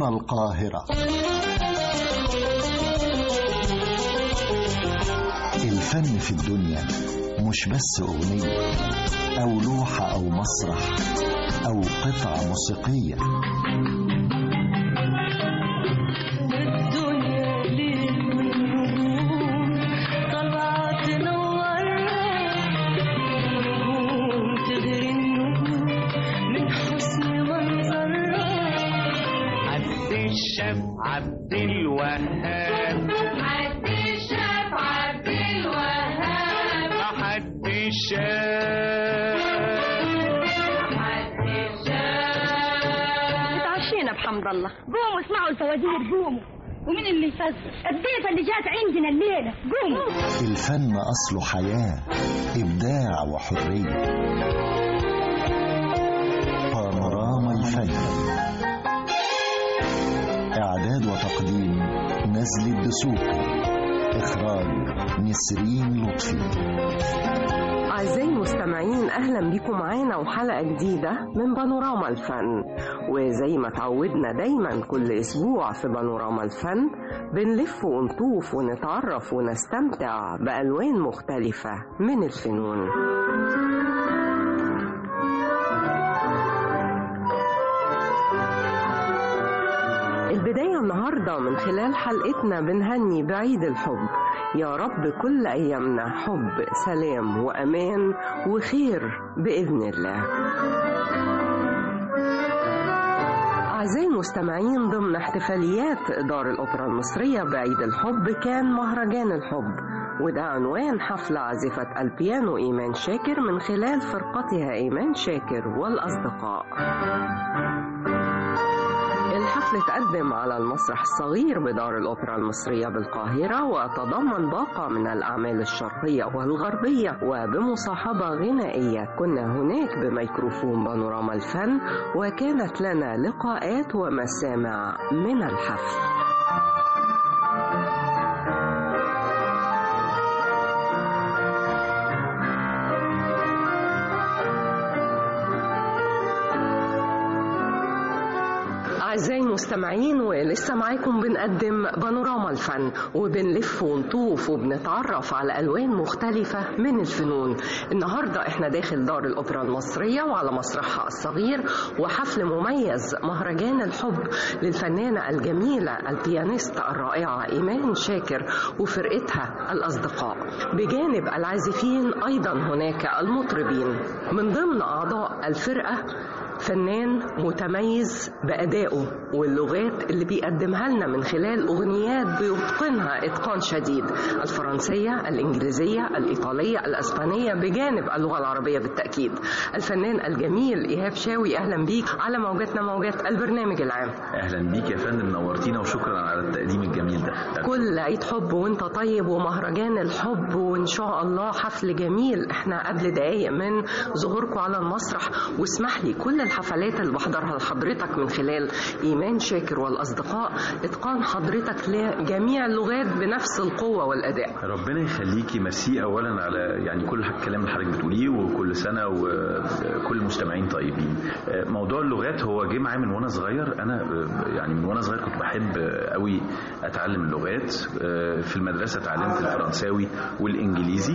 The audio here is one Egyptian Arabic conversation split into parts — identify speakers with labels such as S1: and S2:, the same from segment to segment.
S1: بانوراما القاهرة الفن في الدنيا مش بس أغنية أو لوحة أو مسرح أو قطعة موسيقية
S2: الدنيا ليل ونجوم طلعت تنورنا نجوم تغري النجوم من حسن منظرها
S3: عبد الشاب عبد الوهاب
S2: عبد الشاف عبد الوهاب
S3: حد الشاب
S2: عبد الشاف
S4: اتعشينا بحمد الله قوموا اسمعوا الفوازير قوموا ومين اللي يفزر الضيفة اللي جات عندنا الليلة قوموا
S1: الفن أصله حياة إبداع وحرية بانوراما الفن إعداد وتقديم نزل الدسوقي إخراج نسرين لطفي
S5: أعزائي المستمعين أهلا بكم معانا وحلقة جديدة من بانوراما الفن وزي ما تعودنا دايما كل أسبوع في بانوراما الفن بنلف ونطوف ونتعرف ونستمتع بألوان مختلفة من الفنون البداية النهاردة من خلال حلقتنا بنهني بعيد الحب يا رب كل أيامنا حب سلام وأمان وخير بإذن الله أعزائي المستمعين ضمن احتفاليات دار الأوبرا المصرية بعيد الحب كان مهرجان الحب وده عنوان حفل عازفة البيانو إيمان شاكر من خلال فرقتها إيمان شاكر والأصدقاء الحفل تقدم على المسرح الصغير بدار الأوبرا المصرية بالقاهرة وتضمن باقة من الأعمال الشرقية والغربية وبمصاحبة غنائية كنا هناك بميكروفون بانوراما الفن وكانت لنا لقاءات ومسامع من الحفل أعزائي المستمعين ولسه معاكم بنقدم بانوراما الفن وبنلف ونطوف وبنتعرف على ألوان مختلفة من الفنون النهاردة احنا داخل دار الأوبرا المصرية وعلى مسرحها الصغير وحفل مميز مهرجان الحب للفنانة الجميلة البيانيست الرائعة إيمان شاكر وفرقتها الأصدقاء بجانب العازفين أيضا هناك المطربين من ضمن أعضاء الفرقة فنان متميز بأدائه واللغات اللي بيقدمها لنا من خلال أغنيات بيتقنها إتقان شديد الفرنسية الإنجليزية الإيطالية الأسبانية بجانب اللغة العربية بالتأكيد الفنان الجميل إيهاب شاوي أهلا بيك على موجاتنا موجات البرنامج العام
S6: اهلا بيك يا فندم نورتينا وشكرا على التقديم الجميل ده
S5: كل عيد حب وانت طيب ومهرجان الحب وان شاء الله حفل جميل احنا قبل دقايق من ظهوركم على المسرح واسمح لي كل الحفلات اللي بحضرها لحضرتك من خلال ايمان شاكر والاصدقاء اتقان حضرتك لجميع اللغات بنفس القوه والاداء
S6: ربنا يخليكي ميرسي اولا على يعني كل الكلام اللي حضرتك بتقوليه وكل سنه وكل المستمعين طيبين موضوع اللغات هو جه معايا من وانا صغير انا يعني من وانا صغير كنت بحب قوي اتعلم اللغات في المدرسه اتعلمت الفرنساوي والانجليزي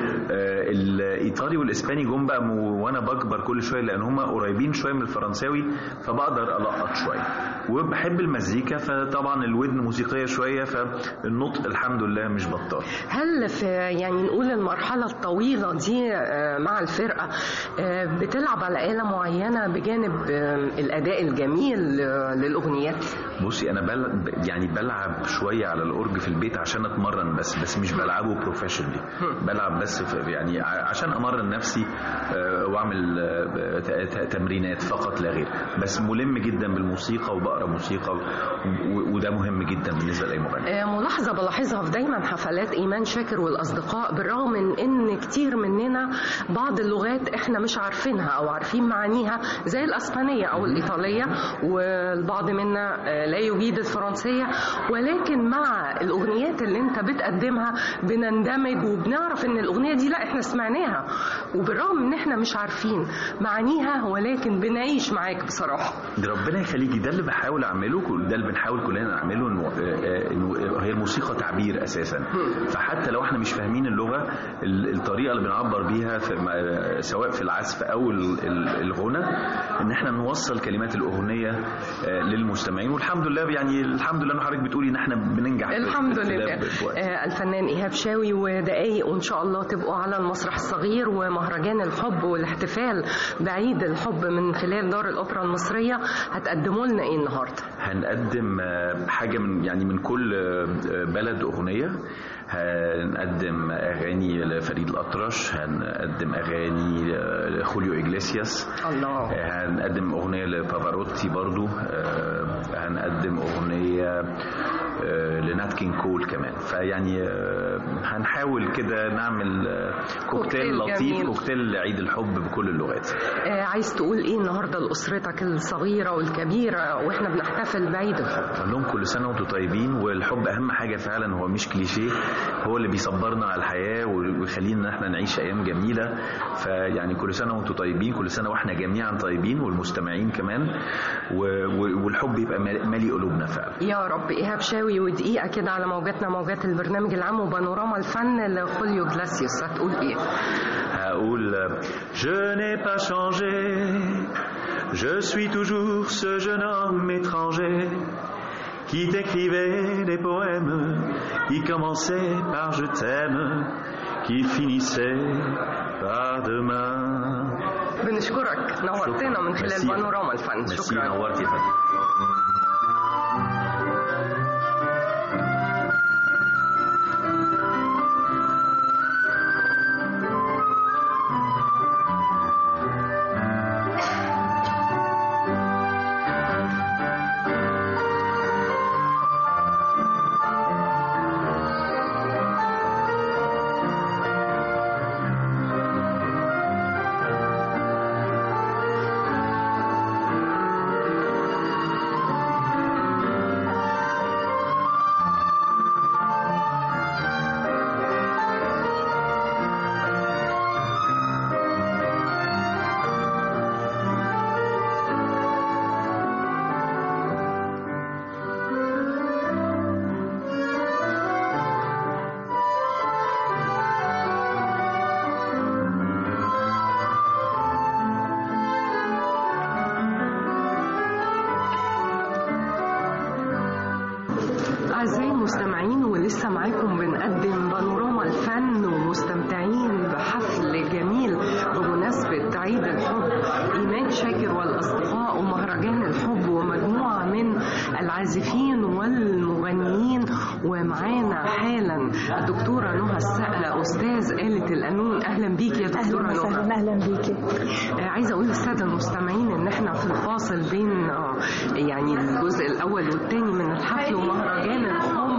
S6: الايطالي والاسباني جم بقى وانا بكبر كل شويه لان هم قريبين شويه من الفرنساوي فبقدر القط شويه وبحب المزيكا فطبعا الودن موسيقيه شويه فالنطق الحمد لله مش بطال
S5: هل في يعني نقول المرحله الطويله دي آه، مع الفرقه آه، بتلعب على آلة معينه بجانب آه، الاداء الجميل آه، للاغنيات
S6: بصي انا بل يعني بلعب شويه على الاورج في البيت عشان اتمرن بس بس مش بلعبه بروفيشنالي بلعب بس في يعني ع- عشان امرن نفسي آه، واعمل آه، ت- ت- تمرينات فقط لا غير بس ملم جدا بالموسيقى وبقرا موسيقى و- وده مهم جدا بالنسبه لاي مغني
S5: آه، ملاحظة بلاحظها في دايما حفلات إيمان شاكر والأصدقاء بالرغم من إن كتير مننا بعض اللغات إحنا مش عارفينها أو عارفين معانيها زي الأسبانية أو الإيطالية والبعض منا آه، لا يجيد الفرنسية ولكن مع الأغنيات اللي أنت بتقدمها بنندمج وبنعرف إن الأغنية دي لا إحنا سمعناها وبالرغم إن إحنا مش عارفين معانيها ولكن لكن بنعيش معاك بصراحه
S6: ده ربنا يخليكي ده اللي بحاول اعمله ده اللي بنحاول كلنا نعمله انه آه، انه هي الموسيقى تعبير اساسا فحتى لو احنا مش فاهمين اللغه ال- الطريقه اللي بنعبر بيها في م- سواء في العزف او ال- ال- الغنى ان احنا نوصل كلمات الاغنيه آه، للمستمعين والحمد لله يعني الحمد لله ان حضرتك بتقولي ان احنا بننجح في-
S5: الحمد
S6: في ده
S5: لله
S6: بوقت.
S5: آه، الفنان ايهاب شاوي ودقايق وان شاء الله تبقوا على المسرح الصغير ومهرجان الحب والاحتفال بعيد الحب من خلال دار الاوبرا المصريه هتقدموا لنا ايه النهارده
S6: هنقدم آه، حاجة من يعني من كل آه، بلد أغنية هنقدم أغاني لفريد الأطرش هنقدم أغاني آه، لخوليو إجليسياس
S5: الله
S6: آه، هنقدم أغنية لبافاروتي برضو آه، هنقدم أغنية آه، لنات كينج كول كمان فيعني آه، هنحاول كده نعمل آه، كوكتيل
S5: كوكتيل
S6: لطيف
S5: جميل.
S6: كوكتيل لعيد الحب بكل اللغات
S5: آه، عايز تقول ايه النهارده لاسرتك الصغيره والكبيره واحنا بنحتفل بعيد الحب
S6: اقول لهم كل سنه وانتم طيبين والحب اهم حاجه فعلا هو مش كليشيه هو اللي بيصبرنا على الحياه ويخلينا ان احنا نعيش ايام جميله فيعني كل سنه وانتم طيبين كل سنه واحنا جميعا طيبين والمستمعين كمان و- و- والحب يبقى مال- مالي قلوبنا فعلا
S5: يا رب ايهاب شاوي ودقيقه كده على موجاتنا موجات البرنامج العام وبانوراما الفن لخوليو جلاسيوس هتقول ايه
S6: هقول Je n'ai pas changé, je suis toujours ce jeune homme étranger qui t'écrivait des poèmes, qui commençait par je t'aime, qui finissait par demain.
S5: بنشكرك نورتنا من خلال
S6: ميرسي.
S5: بانوراما الفن
S6: ميرسي
S5: شكرا
S6: نورتي يا فندم.
S5: أعزائي المستمعين ولسه معاكم بنقدم بانوراما الفن ومستمتعين بحفل جميل بمناسبة عيد الحب إيمان شاكر والأصدقاء ومهرجان الحب ومجموعة من العازفين والمغنيين ومعانا حالا الدكتورة نهى السقا أستاذ آلة القانون أهلا بيك يا دكتورة
S7: اهلا
S5: نهى
S7: وسهلا اهلا بيكي
S5: آه، عايزه اقول للساده المستمعين ان احنا في الفاصل بين آه، يعني الجزء الاول والثاني من الحفل ومهرجان الحب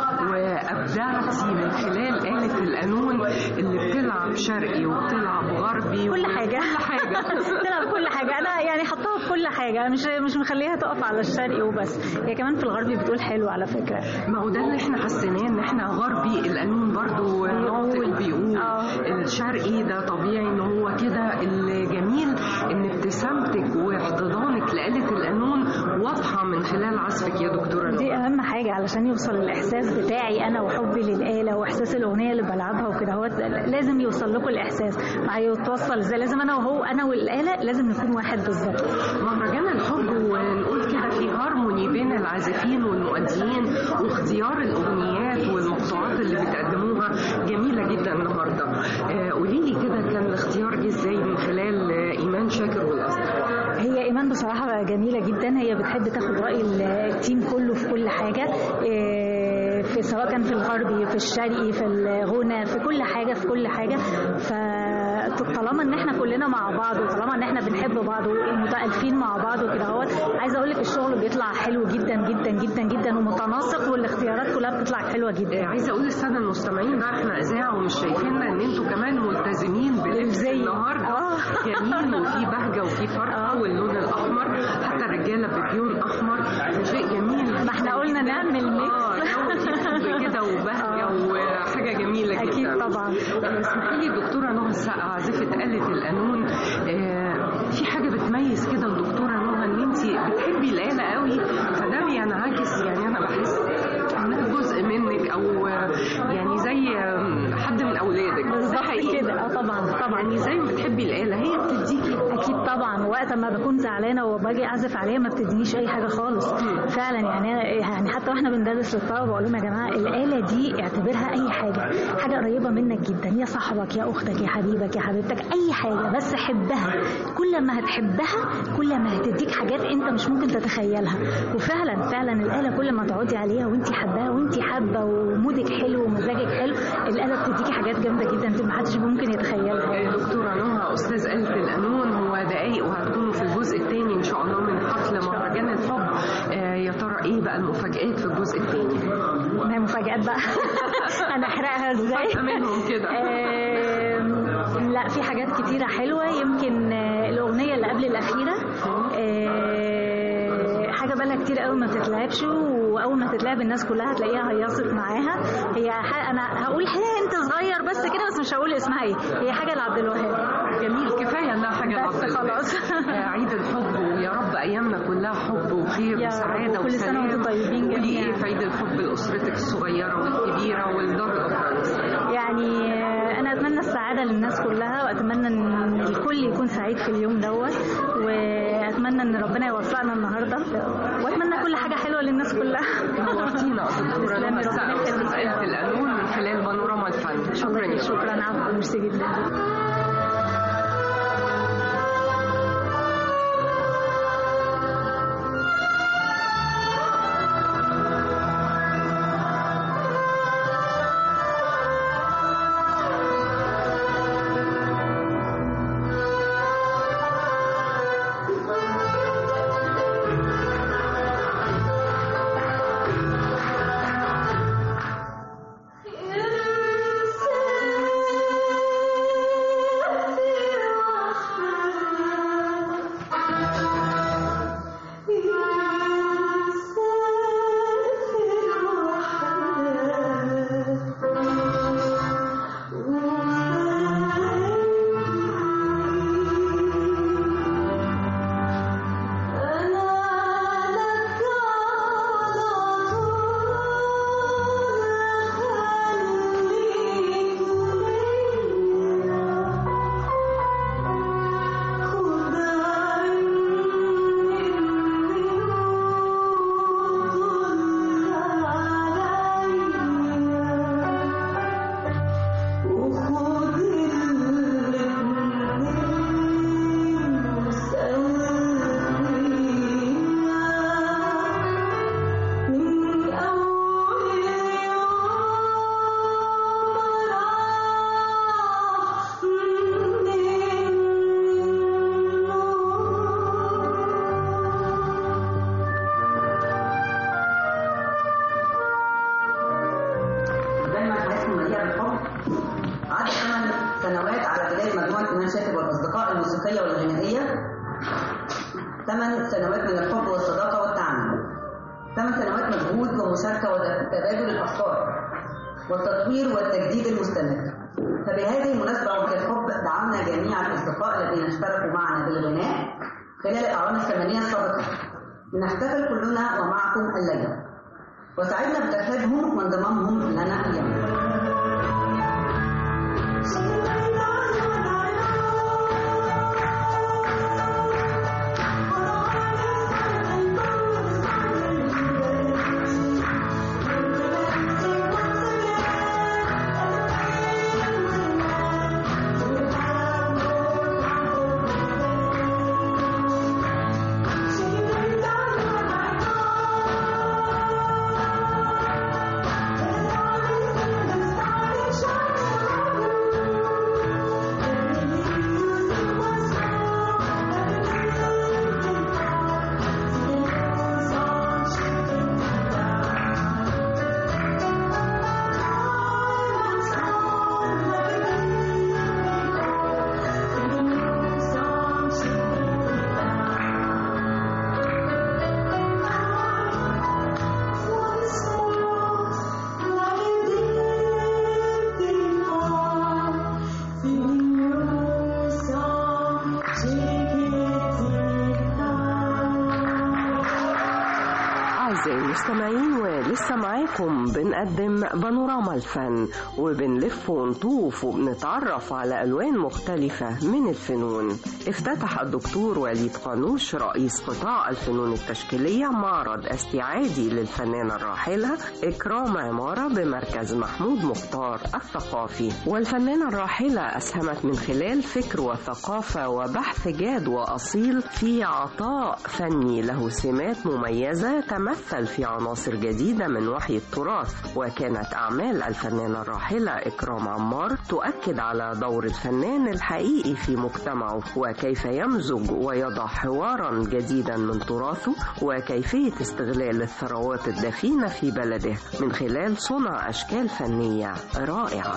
S5: وابدعتي من خلال آلة القانون اللي بتلعب شرقي وبتلعب غربي
S7: كل
S5: و-
S7: حاجه
S5: كل حاجه
S7: تلعب كل حاجه انا يعني حطاها في كل حاجه مش مش مخليها تقف على الشرقي وبس هي كمان في الغربي بتقول حلو على فكره
S5: ما هو ده اللي احنا حسيناه ان احنا غربي القانون برضو ناطق بيقول
S7: آه.
S5: الشرقي ده طبيعي ان هو كده الجميل ان ابتسامتك واحتضانك لآلة القانون واضحه من خلال عزفك يا دكتوره
S7: دي
S5: نهى
S7: اهم حاجه علشان يوصل الاحساس بتاعي انا وحبي للاله واحساس الاغنيه اللي بلعبها وكده هو لازم يوصل لكم الاحساس مع يتوصل ازاي لازم انا وهو انا والاله لازم نكون واحد بالظبط
S5: مهرجان الحب ونقول كده في هارموني بين العازفين والمؤديين واختيار الاغنيات والمقطوعات اللي بتقدموها جميله جدا النهارده آه، قولي لي كده كان الاختيار جه ازاي من خلال آه، ايمان شاكر والاصدقاء
S7: هي ايمان بصراحه جميله جدا هي بتحب تاخد راي التيم كله في كل حاجه إيه، في سواء كان في الغربي في الشرقي في الغنى في كل حاجه في كل حاجه فطالما ان احنا كلنا مع بعض وطالما ان احنا بنحب بعض ومتالفين مع بعض وكده اهوت عايزه اقول لك الشغل بيطلع حلو جدا جدا جدا جدا ومتناسق والاختيارات كلها بتطلع حلوه جدا
S5: آه، عايزه اقول للساده المستمعين بقى احنا اذاعه ومش شايفيننا ان انتوا كمان ملتزمين بلبس
S7: بالزي.
S5: النهارده
S7: آه.
S5: جميل وفي بهجه وفي فرحه واللون الاحمر حتى الرجاله بديون احمر شيء جميل
S7: ما احنا قلنا نعمل ميكس.
S5: اه جو في حب كده وبهجه وحاجه جميله جدا
S7: أكيد طبعا.
S5: اسمحي لي دكتوره نهى السقا عازفه آلة القانون آه، في حاجه بتميز كده الدكتوره نهى ان انت بتحبي الآلة قوي فده بينعكس يعني انا بحس انها جزء منك او يعني زي حد من اولادك ده
S7: بالظبط
S5: حقيقي.
S7: كده اه طبعا طبعا
S5: يعني زي ما بتحبي الآلة هي بتديكي
S7: اكيد طبعا وقت ما بكون زعلانه وباجي اعزف عليها ما بتدينيش اي حاجه خالص فعلا يعني أنا يعني حتى واحنا بندرس للطلبه بقول لهم يا جماعه الاله دي اعتبرها اي حاجه حاجه قريبه منك جدا يا صاحبك يا اختك يا حبيبك يا حبيبتك اي حاجه بس حبها كل ما هتحبها كل ما هتديك حاجات انت مش ممكن تتخيلها وفعلا فعلا الاله كل ما تقعدي عليها وانت حباها وانت حابه ومودك حلو ومزاجك حلو الاله بتديكي حاجات جامده جدا انت محدش ممكن يتخيلها
S5: دكتورة نهى أستاذ آلة القانون هو دقايق وهتكونوا في الجزء الثاني إن شاء الله من حفل مهرجان الحب آه، يا ترى إيه بقى المفاجآت في الجزء الثاني؟
S7: ما هي مفاجآت بقى انا احرقها ازاي
S5: مفاجأة منهم كده.
S7: آم، لا في حاجات كتيرة حلوة يمكن آه، الأغنية اللي قبل الأخيرة آه، حاجة بقالها كتير قوي ما بتتلعبش وأول ما تتلعب الناس كلها هتلاقيها هيصت معاها هي ح- أنا هقول حاجة أنت صغير بس كده بس مش هقول اسمها إيه هي حاجة لعبد الوهاب
S5: جميل كفاية إنها حاجة
S7: بس
S5: لعبد الوهاب.
S7: خلاص.
S5: آه، عيد الحب ويا رب أيامنا كلها حب وخير
S7: يا رب،
S5: وسعادة
S7: وكل سنة
S5: وسلام
S7: وانتم طيبين
S5: قولي
S7: جميعاً.
S5: إيه في عيد الحب لأسرتك الصغيرة والكبيرة والدار الأخرى
S7: يعني آه، انا اتمنى السعاده للناس كلها واتمنى ان الكل يكون سعيد في اليوم دوت واتمنى ان ربنا يوفقنا النهارده واتمنى كل حاجه حلوه للناس كلها
S5: نورتينا دكتورة
S7: تسلمي،
S5: نهى
S7: ربنا
S5: السقا أستاذ
S7: يخليكي.
S5: آلة القانون من خلال بانوراما الفن شكرا يا
S7: شكرا عفوا ميرسي جدا
S8: دايما حياتهم مليئه بالحب عدى ثمان سنوات على بدايه مجموعه ايمان شاكر والاصدقاء الموسيقيه والغنائيه ثمان سنوات من الحب والصداقه والتعامل ثمان سنوات مجهود ومشاركه وتبادل الافكار والتطوير والتجديد المستمر فبهذه المناسبه وفي الحب دعونا جميع الاصدقاء الذين اشتركوا معنا بالغناء خلال الاعوام الثمانيه السابقه لنحتفل كلنا ومعكم الليله وسعدنا بترحيبهم وانضمامهم لنا اليوم
S5: المستمعين ولسه معاكم بنقدم بانوراما الفن وبنلف ونطوف وبنتعرف على ألوان مختلفة من الفنون افتتح الدكتور وليد قانوش رئيس قطاع الفنون التشكيلية معرض استعادي للفنانة الراحلة إكرام عمارة بمركز محمود مختار الثقافي والفنانة الراحلة أسهمت من خلال فكر وثقافة وبحث جاد وأصيل في عطاء فني له سمات مميزة تمثل في عناصر جديدة من وحي التراث وكانت أعمال الفنانة الراحلة إكرام عمار تؤكد على دور الفنان الحقيقي في مجتمعه وكيف يمزج ويضع حوارا جديدا من تراثه وكيفية استغلال الثروات الدفينة في بلده من خلال صنع أشكال فنية رائعة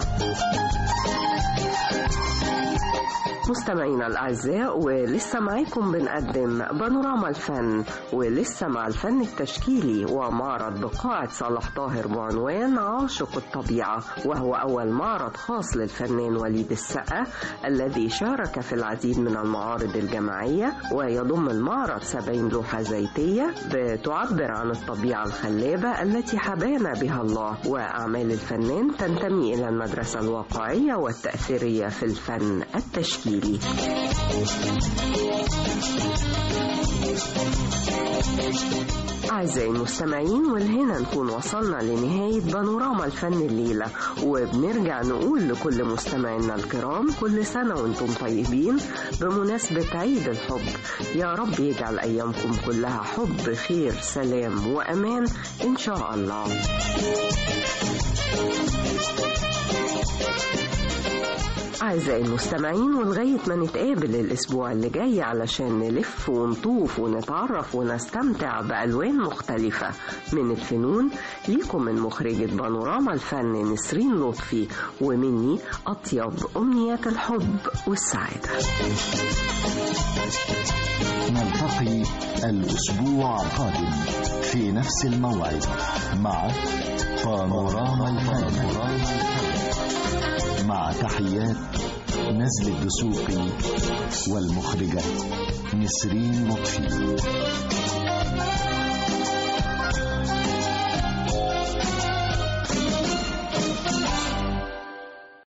S5: مستمعينا الأعزاء ولسه معاكم بنقدم بانوراما الفن ولسه مع الفن التشكيلي ومعرض بقاعة صلاح طاهر بعنوان عاشق الطبيعة وهو أول معرض خاص للفنان وليد السقا الذي شارك في العديد من المعارض الجماعية ويضم المعرض 70 لوحة زيتية بتعبر عن الطبيعة الخلابة التي حبانا بها الله وأعمال الفنان تنتمي إلى المدرسة الواقعية والتأثيرية في الفن التشكيلي أعزائي المستمعين ولهنا نكون وصلنا لنهاية بانوراما الفن الليلة وبنرجع نقول لكل مستمعينا الكرام كل سنة وانتم طيبين بمناسبة عيد الحب يا رب يجعل أيامكم كلها حب خير سلام وأمان إن شاء الله أعزائي المستمعين ولغاية ما نتقابل الأسبوع اللي جاي علشان نلف ونطوف ونتعرف ونستمتع بألوان مختلفة من الفنون ليكم من مخرجة بانوراما الفن نسرين لطفي ومني أطيب أمنيات الحب والسعادة
S1: نلتقي الأسبوع القادم في نفس الموعد مع بانوراما الفن مع تحيات نزل الدسوقي والمخرجة نسرين لطفي